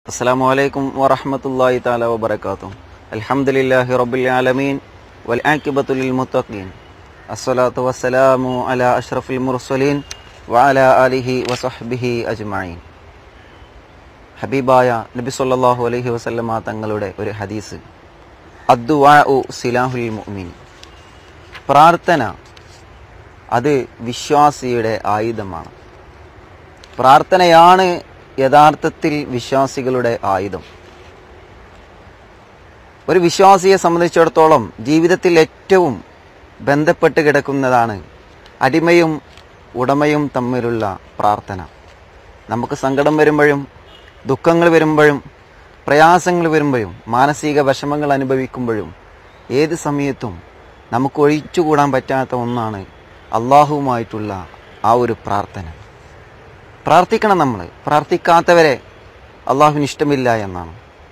അസ്സാം വലൈക്കും വറഹമത്തല്ലാഹി താല വബർക്കാത്തു അൽഹംദുലില്ലാഹി റബ്ബിൽ ആലമീൻ വൽ ആക്കിബത്തുൽ മുത്തഖീൻ അസ്സലാത്തു വസ്സലാമു അലാ അഷ്റഫിൽ മുർസലീൻ വഅല ആലിഹി വസഹ്ബിഹി അജ്മഈൻ ഹബീബായ നബി സല്ലല്ലാഹു അലൈഹി വസല്ലമ തങ്ങളുടെ ഒരു ഹദീസ് അദ്ദുആഉ സിലാഹുൽ മുഅ്മിൻ പ്രാർത്ഥന അത് വിശ്വാസിയുടെ ആയുധമാണ് പ്രാർത്ഥനയാണ് യഥാർത്ഥത്തിൽ വിശ്വാസികളുടെ ആയുധം ഒരു വിശ്വാസിയെ സംബന്ധിച്ചിടത്തോളം ജീവിതത്തിൽ ഏറ്റവും ബന്ധപ്പെട്ട് കിടക്കുന്നതാണ് അടിമയും ഉടമയും തമ്മിലുള്ള പ്രാർത്ഥന നമുക്ക് സങ്കടം വരുമ്പോഴും ദുഃഖങ്ങൾ വരുമ്പോഴും പ്രയാസങ്ങൾ വരുമ്പോഴും മാനസിക വിഷമങ്ങൾ അനുഭവിക്കുമ്പോഴും ഏത് സമയത്തും നമുക്ക് ഒഴിച്ചുകൂടാൻ പറ്റാത്ത ഒന്നാണ് അള്ളാഹുവുമായിട്ടുള്ള ആ ഒരു പ്രാർത്ഥന പ്രാർത്ഥിക്കണം നമ്മൾ പ്രാർത്ഥിക്കാത്തവരെ അള്ളാഹുവിന് ഇഷ്ടമില്ല എന്നാണ്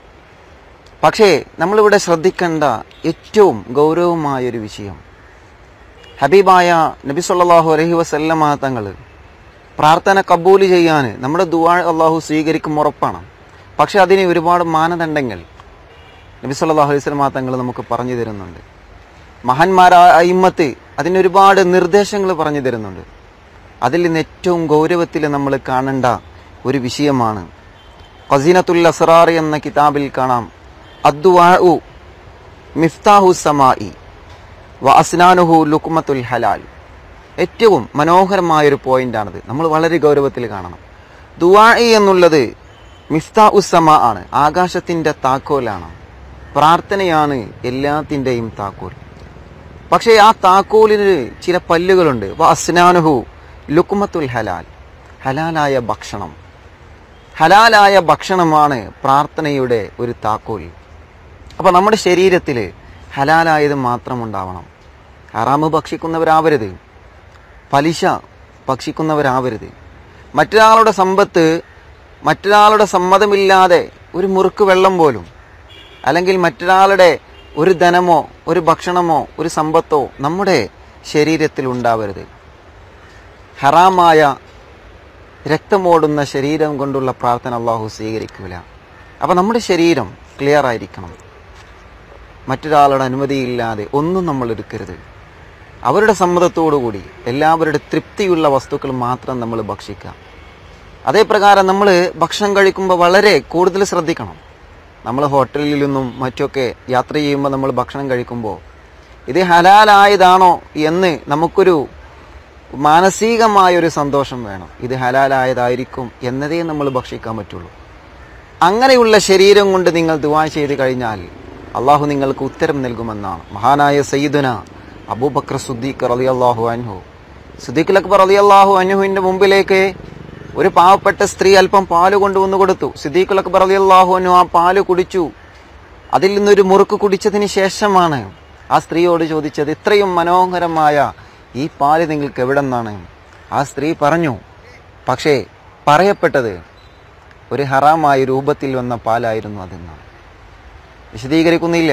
പക്ഷേ നമ്മളിവിടെ ശ്രദ്ധിക്കേണ്ട ഏറ്റവും ഗൗരവമായൊരു വിഷയം ഹബീബായ നബി സല്ലല്ലാഹു അലൈഹി വസല്ലമ തങ്ങൾ പ്രാർത്ഥന കബൂല് ചെയ്യാൻ നമ്മുടെ ദുആ അള്ളാഹു സ്വീകരിക്കും ഉറപ്പാണ് പക്ഷേ അതിന് ഒരുപാട് മാനദണ്ഡങ്ങൾ നബി സല്ലല്ലാഹു അലൈഹി വസല്ലമ തങ്ങൾ നമുക്ക് പറഞ്ഞു തരുന്നുണ്ട് മഹാന്മാരായ അയിമ്മത്ത് അതിന് ഒരുപാട് നിർദ്ദേശങ്ങൾ പറഞ്ഞു തരുന്നുണ്ട് അതിൽ നിന്ന് ഏറ്റവും ഗൗരവത്തിൽ നമ്മൾ കാണേണ്ട ഒരു വിഷയമാണ് ഖസീനത്തുൽ അസ്റാർ എന്ന കിതാബിൽ കാണാം അദ്ദുആഉ മിഫ്താഹു സമായി വ അസ്നാനുഹു ലുക്മത്തുൽ ഹലാൽ ഏറ്റവും മനോഹരമായൊരു പോയിന്റാണിത് നമ്മൾ വളരെ ഗൗരവത്തിൽ കാണണം ദുആഇ എന്നുള്ളത് മിഫ്താ ഉസമ ആണ് ആകാശത്തിൻ്റെ താക്കോലാണ് പ്രാർത്ഥനയാണ് എല്ലാത്തിൻ്റെയും താക്കോൽ പക്ഷേ ആ താക്കോലിന് ചില പല്ലുകളുണ്ട് വ അസ്നാനുഹു ലുക്മത്തുൽ ഹലാൽ ഹലാലായ ഭക്ഷണം ഹലാലായ ഭക്ഷണമാണ് പ്രാർത്ഥനയുടെ ഒരു താക്കോൽ അപ്പോൾ നമ്മുടെ ശരീരത്തിൽ ഹലാലായത് മാത്രം ഉണ്ടാവണം ഹറാമ് ഭക്ഷിക്കുന്നവരാവരുത് പലിശ ഭക്ഷിക്കുന്നവരാവരുത് മറ്റൊരാളുടെ സമ്പത്ത് മറ്റൊരാളുടെ സമ്മതമില്ലാതെ ഒരു മുറുക്ക് വെള്ളം പോലും അല്ലെങ്കിൽ മറ്റൊരാളുടെ ഒരു ധനമോ ഒരു ഭക്ഷണമോ ഒരു സമ്പത്തോ നമ്മുടെ ശരീരത്തിൽ ഉണ്ടാവരുത് ഹറാമായ രക്തമോടുന്ന ശരീരം കൊണ്ടുള്ള പ്രാർത്ഥന അള്ളാഹു സ്വീകരിക്കില്ല അപ്പോൾ നമ്മുടെ ശരീരം ക്ലിയർ ആയിരിക്കണം മറ്റൊരാളുടെ അനുമതിയില്ലാതെ ഒന്നും നമ്മൾ എടുക്കരുത് അവരുടെ സമ്മതത്തോടുകൂടി എല്ലാവരുടെ തൃപ്തിയുള്ള വസ്തുക്കൾ മാത്രം നമ്മൾ ഭക്ഷിക്കുക അതേ പ്രകാരം നമ്മൾ ഭക്ഷണം കഴിക്കുമ്പോൾ വളരെ കൂടുതൽ ശ്രദ്ധിക്കണം നമ്മൾ ഹോട്ടലിൽ നിന്നും മറ്റൊക്കെ യാത്ര ചെയ്യുമ്പോൾ നമ്മൾ ഭക്ഷണം കഴിക്കുമ്പോൾ ഇത് ഹലാലായതാണോ എന്ന് നമുക്കൊരു മാനസികമായൊരു സന്തോഷം വേണം ഇത് ഹലാലായതായിരിക്കും എന്നതേ നമ്മൾ ഭക്ഷിക്കാൻ പറ്റുള്ളൂ അങ്ങനെയുള്ള ശരീരം കൊണ്ട് നിങ്ങൾ ദുവാ ചെയ്ത് കഴിഞ്ഞാൽ അള്ളാഹു നിങ്ങൾക്ക് ഉത്തരം നൽകുമെന്നാണ് മഹാനായ സയ്യിദുന അബൂബക്കർ സുദ്ദീഖ് റലി അള്ളാഹു അൻഹു സുദ്ദീഖ് അക്ബർ റലി അള്ളാഹു അൻഹുവിൻ്റെ മുമ്പിലേക്ക് ഒരു പാവപ്പെട്ട സ്ത്രീ അല്പം പാല് കൊണ്ടുവന്ന് കൊടുത്തു സിദ്ദീഖ് അക്ബർ റലി അള്ളാഹു അൻഹു ആ പാല് കുടിച്ചു അതിൽ നിന്നൊരു മുറുക്ക് കുടിച്ചതിന് ശേഷമാണ് ആ സ്ത്രീയോട് ചോദിച്ചത് ഇത്രയും മനോഹരമായ ഈ പാല് നിങ്ങൾക്ക് എവിടെ നിന്നാണ് ആ സ്ത്രീ പറഞ്ഞു പക്ഷേ പറയപ്പെട്ടത് ഒരു ഹറാമായ രൂപത്തിൽ വന്ന പാലായിരുന്നു അതെന്നാണ് വിശദീകരിക്കുന്നില്ല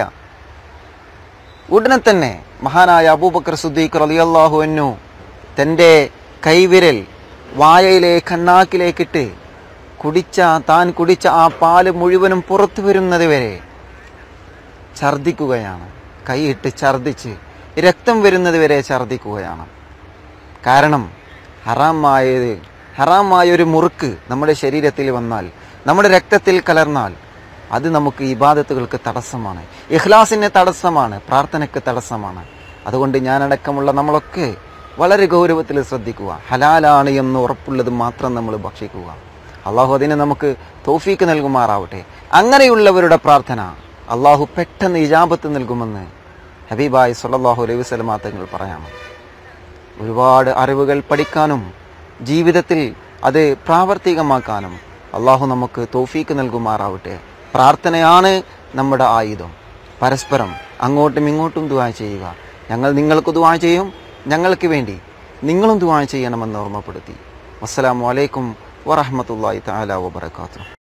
ഉടനെ തന്നെ മഹാനായ അബൂബക്കർ സുദ്ദീഖ് റളിയല്ലാഹു അൻഹു തൻ്റെ കൈവിരൽ വായയിലെ കണ്ണാക്കിലേക്കിട്ട് കുടിച്ച താൻ കുടിച്ച ആ പാല് മുഴുവനും പുറത്തു വരുന്നത് വരെ ഛർദിക്കുകയാണ് കൈയിട്ട് ഛർദിച്ച് രക്തം വരുന്നത് വരെ ഛർദിക്കുകയാണ് കാരണം ഹറാമായത് ഹറാമായ ഒരു മുറുക്ക് നമ്മുടെ ശരീരത്തിൽ വന്നാൽ നമ്മുടെ രക്തത്തിൽ കലർന്നാൽ അത് നമുക്ക് ഇബാദത്തുകൾക്ക് തടസ്സമാണ് ഇഖ്ലാസിന് തടസ്സമാണ് പ്രാർത്ഥനയ്ക്ക് തടസ്സമാണ് അതുകൊണ്ട് ഞാനടക്കമുള്ള നമ്മളൊക്കെ വളരെ ഗൗരവത്തിൽ ശ്രദ്ധിക്കുക ഹലാലാണ് എന്ന് ഉറപ്പുള്ളത് മാത്രം നമ്മൾ ഭക്ഷിക്കുക അള്ളാഹു അതിന് നമുക്ക് തോഫീക്ക് നൽകുമാറാവട്ടെ അങ്ങനെയുള്ളവരുടെ പ്രാർത്ഥന അള്ളാഹു പെട്ടെന്ന് ഇജാബത്ത് നൽകുമെന്ന് ഹബീബായ് സല്ലാഹു അലൈഹി വസ്ലമാ തങ്ങൾ പറയാം ഒരുപാട് അറിവുകൾ പഠിക്കാനും ജീവിതത്തിൽ അത് പ്രാവർത്തികമാക്കാനും അള്ളാഹു നമുക്ക് തോഫീക്ക് നൽകുമാറാവട്ടെ പ്രാർത്ഥനയാണ് നമ്മുടെ ആയുധം പരസ്പരം അങ്ങോട്ടും ഇങ്ങോട്ടും ദുവാ ചെയ്യുക ഞങ്ങൾ നിങ്ങൾക്ക് ദുവാ ചെയ്യും ഞങ്ങൾക്ക് വേണ്ടി നിങ്ങളും ദുവാ ചെയ്യണമെന്ന് ഓർമ്മപ്പെടുത്തി അസ്സലാമു അലൈക്കും വറഹമത്തല്ലാഹി തആല വബറകാതുഹു